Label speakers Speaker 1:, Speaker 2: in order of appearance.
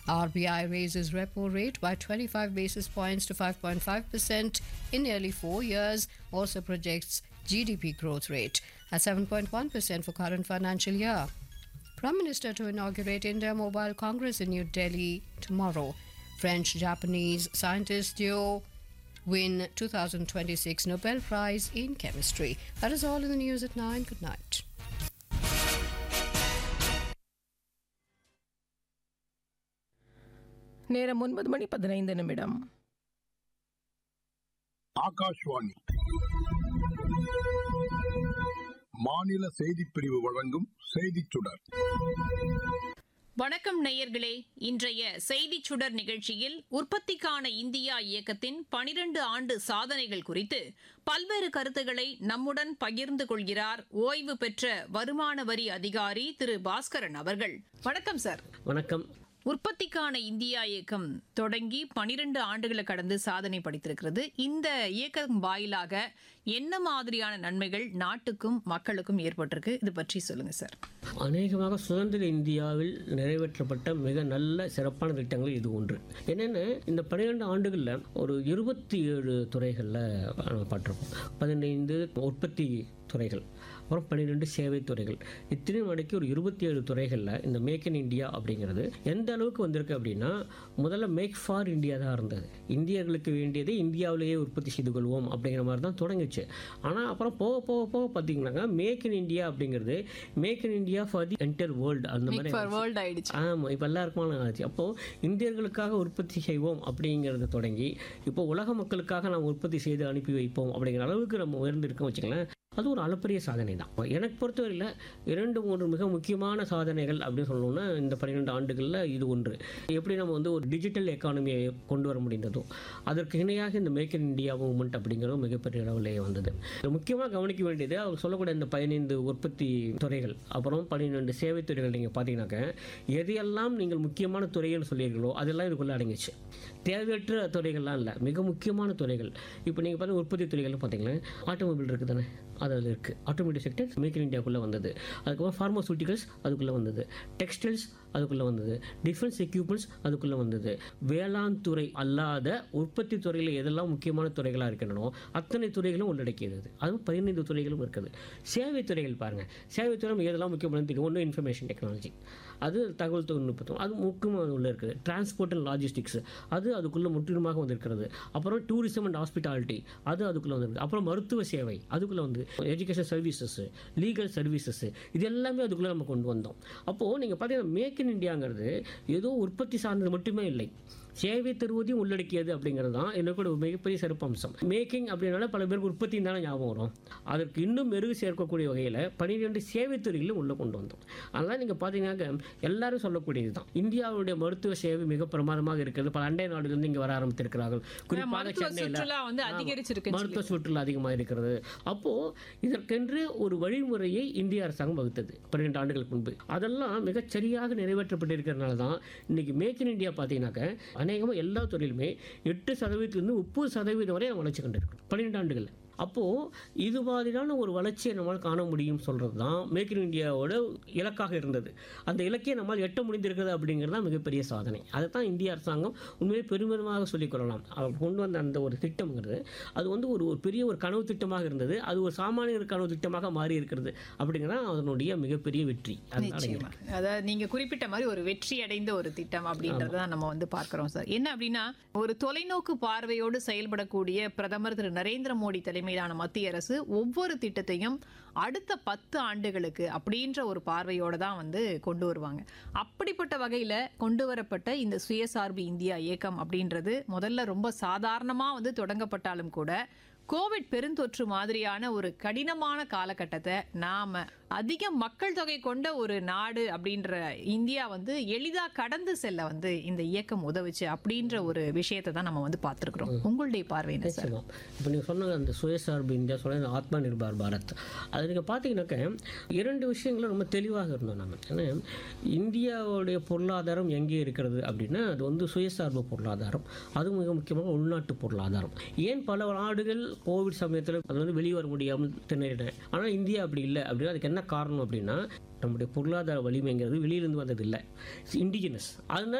Speaker 1: RBI raises repo rate by 25 basis points to 5.5% in nearly four years, also projects GDP growth rate at 7.1% for current financial year. Prime Minister to inaugurate India Mobile Congress in New Delhi tomorrow. French Japanese scientist duo win 2026 Nobel Prize in Chemistry. That is all in the news at 9. Good night.
Speaker 2: நேரம் ஒன்பது மணி பதினைந்து நிமிடம்
Speaker 3: ஆகாஷ்வாணி மாநில செய்திப் பிரிவு வழங்கும் செய்திச் சுடர்
Speaker 4: வணக்கம் நேயர்களே இன்றைய செய்திச் சுடர் நிகழ்ச்சியில் உற்பத்திக்கான இந்தியா இயக்கத்தின் பனிரெண்டு ஆண்டு சாதனைகள் குறித்து பல்வேறு கருத்துக்களை நம்முடன் பகிர்ந்து கொள்கிறார் ஓய்வு பெற்ற வருமான வரி அதிகாரி திரு பாஸ்கரன் அவர்கள் வணக்கம் சார்
Speaker 5: வணக்கம்
Speaker 4: உற்பத்திக்கான இந்தியா இயக்கம் தொடங்கி பனிரெண்டு ஆண்டுகளை கடந்து சாதனை படைத்திருக்கிறது இந்த இயக்கம் வாயிலாக என்ன மாதிரியான நன்மைகள் நாட்டுக்கும் மக்களுக்கும் ஏற்பட்டிருக்கு இது பற்றி சொல்லுங்க சார்
Speaker 5: அநேகமாக சுதந்திர இந்தியாவில் நிறைவேற்றப்பட்ட மிக நல்ல சிறப்பான திட்டங்கள் இது ஒன்று என்னென்ன இந்த பன்னிரெண்டு ஆண்டுகளில் ஒரு இருபத்தி ஏழு துறைகளில் நம்ம பட்டிருக்கோம் பதினைந்து உற்பத்தி துறைகள் அப்புறம் பன்னிரெண்டு சேவை துறைகள் இத்தனையும் அடக்கி ஒரு இருபத்தி ஏழு துறைகளில் இந்த மேக் இன் இந்தியா அப்படிங்கிறது எந்த அளவுக்கு வந்திருக்கு அப்படின்னா முதல்ல மேக் ஃபார் இந்தியா தான் இருந்தது இந்தியர்களுக்கு வேண்டியதை இந்தியாவிலேயே உற்பத்தி செய்து கொள்வோம் அப்படிங்கிற மாதிரி தான் தொடங்குச்சு ஆனால் அப்புறம் போக போக போக பார்த்தீங்கன்னாக்கா மேக் இன் இந்தியா அப்படிங்கிறது make in India for the entire world அந்த மாதிரி ஆயிடுச்சு.
Speaker 4: வேர்ல்ட் ஆயிடுச்சு
Speaker 5: ஆமாம் இப்போ எல்லாருக்குமான ஆச்சு அப்போது இந்தியர்களுக்காக உற்பத்தி செய்வோம் அப்படிங்கிறது தொடங்கி இப்போ உலக மக்களுக்காக நாம் உற்பத்தி செய்து அனுப்பி வைப்போம் அப்படிங்கிற அளவுக்கு நம்ம உயர்ந்திருக்கோம் வச்சுங்களேன் அது ஒரு அளப்பரிய சாதனை தான் எனக்கு பொறுத்தவரையில் இரண்டு மூன்று மிக முக்கியமான சாதனைகள் அப்படின்னு சொல்லணும்னா இந்த பன்னிரெண்டு ஆண்டுகளில் இது ஒன்று எப்படி நம்ம வந்து ஒரு டிஜிட்டல் எக்கானமியை கொண்டு வர முடிந்ததோ அதற்கு இணையாக இந்த மேக் இன் இந்தியா மூவ்மெண்ட் அப்படிங்கிறது மிகப்பெரிய அளவிலே வந்தது முக்கியமாக கவனிக்க வேண்டியது அவர் சொல்லக்கூடிய இந்த பதினைந்து உற்பத்தி துறைகள் அப்புறம் பன்னிரெண்டு சேவை துறைகள் நீங்கள் பார்த்தீங்கன்னாக்க எதையெல்லாம் நீங்கள் முக்கியமான துறைகள் சொல்லியிருக்கீங்களோ அதெல்லாம் இதுக்குள்ளே அடங்கிச்சு தேவையற்ற துறைகள்லாம் இல்லை மிக முக்கியமான துறைகள் இப்போ நீங்கள் பார்த்தீங்க உற்பத்தி துறைகள்னு பார்த்தீங்கன்னா ஆட்டோமொபைல் இருக்குது தானே அது அதில் இருக்குது ஆட்டோமேட்டிக் செக்டர் மேக் இன் இந்தியாக்குள்ளே வந்தது அதுக்கப்புறம் ஃபார்மசூட்டிகல்ஸ் அதுக்குள்ளே வந்தது டெக்ஸ்டைல்ஸ் அதுக்குள்ளே வந்தது டிஃபென்ஸ் எக்யூப்மெண்ட்ஸ் அதுக்குள்ளே வந்தது வேளாண் துறை அல்லாத உற்பத்தி துறையில் எதெல்லாம் முக்கியமான துறைகளாக இருக்கின்றனோ அத்தனை துறைகளும் உள்ளடக்கியது அது. அதுவும் பதினைந்து துறைகளும் இருக்குது சேவை துறைகள் பாருங்கள் சேவை துறை நம்ம எதெல்லாம் முக்கியமானது ஒன்று இன்ஃபர்மேஷன் டெக்னாலஜி அது தகவல் தொழில்நுட்பம் அது முக்கியமாக உள்ள இருக்குது டிரான்ஸ்போர்ட் அண்ட் லாஜிஸ்டிக்ஸ் அது அதுக்குள்ளே முற்றிலுமாக வந்திருக்கிறது அப்புறம் டூரிசம் அண்ட் ஹாஸ்பிட்டாலிட்டி அது அதுக்குள்ளே வந்திருக்கு அப்புறம் மருத்துவ சேவை அதுக்குள்ளே வந்து எஜுகேஷன் சர்வீசஸ் லீகல் சர்வீசஸ் இது எல்லாமே அதுக்குள்ளே நம்ம கொண்டு வந்தோம் அப்போது நீங்கள் பார்த்தீங்கன்னா மேக் இன் இந்தியாங்கிறது ஏதோ உற்பத்தி சார்ந்தது மட்டுமே இல்லை சேவை தருவதையும் உள்ளடக்கியது அப்படிங்கிறது தான் என்னோட ஒரு மிகப்பெரிய சிறப்பம்சம் மேக்கிங் அப்படின்னால பல பேருக்கு உற்பத்தி தானே ஞாபகம் வரும் அதற்கு இன்னும் மெருகு சேர்க்கக்கூடிய வகையில் பன்னிரெண்டு சேவை துறைகளும் உள்ளே கொண்டு வந்தோம் அதனால் நீங்கள் பார்த்தீங்கன்னா எல்லாரும் சொல்லக்கூடியது தான் இந்தியாவுடைய மருத்துவ சேவை மிக பிரமாதமாக இருக்கிறது பல அண்டை நாடுகளிலிருந்து இங்கே வர ஆரம்பித்திருக்கிறார்கள் குறிப்பாக
Speaker 4: மருத்துவ
Speaker 5: சென்னையில்
Speaker 4: சுற்றுலா வந்து
Speaker 5: ஆமா.
Speaker 4: அதிகரிச்சிருக்குன்னு
Speaker 5: மருத்துவ சுற்றுலா அதிகமாக இருக்கிறது அப்போ இதற்கென்று ஒரு வழிமுறையை இந்திய அரசாங்கம் வகுத்தது பன்னிரெண்டு ஆண்டுகளுக்கு முன்பு அதெல்லாம் மிகச் சரியாக நிறைவேற்றப்பட்டிருக்கிறதுனால தான் இன்னைக்கு மேக் இன் இந்தியா பார்த்தீங்கன்னாக்க அநேகமாக எல்லா துறையிலுமே எட்டு சதவீதத்திலிருந்து முப்பது சதவீதம் வரை நம்ம வளர்ச்சி கண்டிருக்கோம் பன்னிரெண்டு ஆண்டுகள் அப்போது இது மாதிரியான ஒரு வளர்ச்சியை நம்மால் காண முடியும் சொல்கிறது தான் மேக் இன் இந்தியாவோட இலக்காக இருந்தது அந்த இலக்கையை நம்மால் எட்ட முடிந்திருக்கிறது அப்படிங்கிறது தான் மிகப்பெரிய சாதனை அதை தான் இந்திய அரசாங்கம் உண்மையை பெருமிதமாக சொல்லிக்கொள்ளலாம் அவர் கொண்டு வந்த அந்த ஒரு திட்டம்ங்கிறது அது வந்து ஒரு ஒரு பெரிய ஒரு கனவு திட்டமாக இருந்தது அது ஒரு சாமானியர் கனவு திட்டமாக மாறி இருக்கிறது அப்படிங்கிறது தான் அதனுடைய மிகப்பெரிய வெற்றி அதனால
Speaker 4: நிச்சயமா அதாவது நீங்க குறிப்பிட்ட மாதிரி ஒரு வெற்றி அடைந்த ஒரு திட்டம் அப்படின்றத தான் நம்ம வந்து பார்க்கிறோம் சார் என்ன அப்படின்னா ஒரு தொலைநோக்கு பார்வையோடு செயல்படக்கூடிய பிரதமர் திரு நரேந்திர மோடி தலைமையிலான மத்திய அரசு ஒவ்வொரு திட்டத்தையும் அடுத்த பத்து ஆண்டுகளுக்கு அப்படின்ற ஒரு பார்வையோட தான் வந்து கொண்டு வருவாங்க அப்படிப்பட்ட வகையில கொண்டு வரப்பட்ட இந்த சுயசார்பு இந்தியா இயக்கம் அப்படின்றது முதல்ல ரொம்ப சாதாரணமா வந்து தொடங்கப்பட்டாலும் கூட கோவிட் பெருந்தொற்று மாதிரியான ஒரு கடினமான காலகட்டத்தை நாம அதிக மக்கள் தொகை கொண்ட ஒரு நாடு அப்படின்ற இந்தியா வந்து எளிதா கடந்து செல்ல வந்து இந்த இயக்கம் உதவுச்சு அப்படின்ற ஒரு விஷயத்தை தான் நம்ம வந்து பார்த்துருக்குறோம் உங்களுடைய பார்வை என்ன சார்
Speaker 5: நிச்சயமா இப்போ நீங்கள் சொன்ன அந்த சுயசார்பு இந்தியா சொன்ன ஆத்மா நிர்பார் பாரத் அது நீங்கள் பார்த்தீங்கன்னாக்க இரண்டு விஷயங்களும் ரொம்ப தெளிவாக இருந்தோம் நம்ம ஏன்னா இந்தியாவுடைய பொருளாதாரம் எங்கே இருக்கிறது அப்படின்னா அது வந்து சுயசார்பு பொருளாதாரம் அது மிக முக்கியமாக உள்நாட்டு பொருளாதாரம் ஏன் பல நாடுகள் கோவிட் சமயத்தில் அது வந்து வெளியே வர முடியாமல் திணறின ஆனால் இந்தியா அப்படி இல்லை அப்படின்னா அதுக்கு என்ன காரணம் அப்படின்னா நம்முடைய பொருளாதார வலிமைங்கிறது வெளியிலிருந்து வந்தது இல்லை இண்டிஜினஸ் அதனால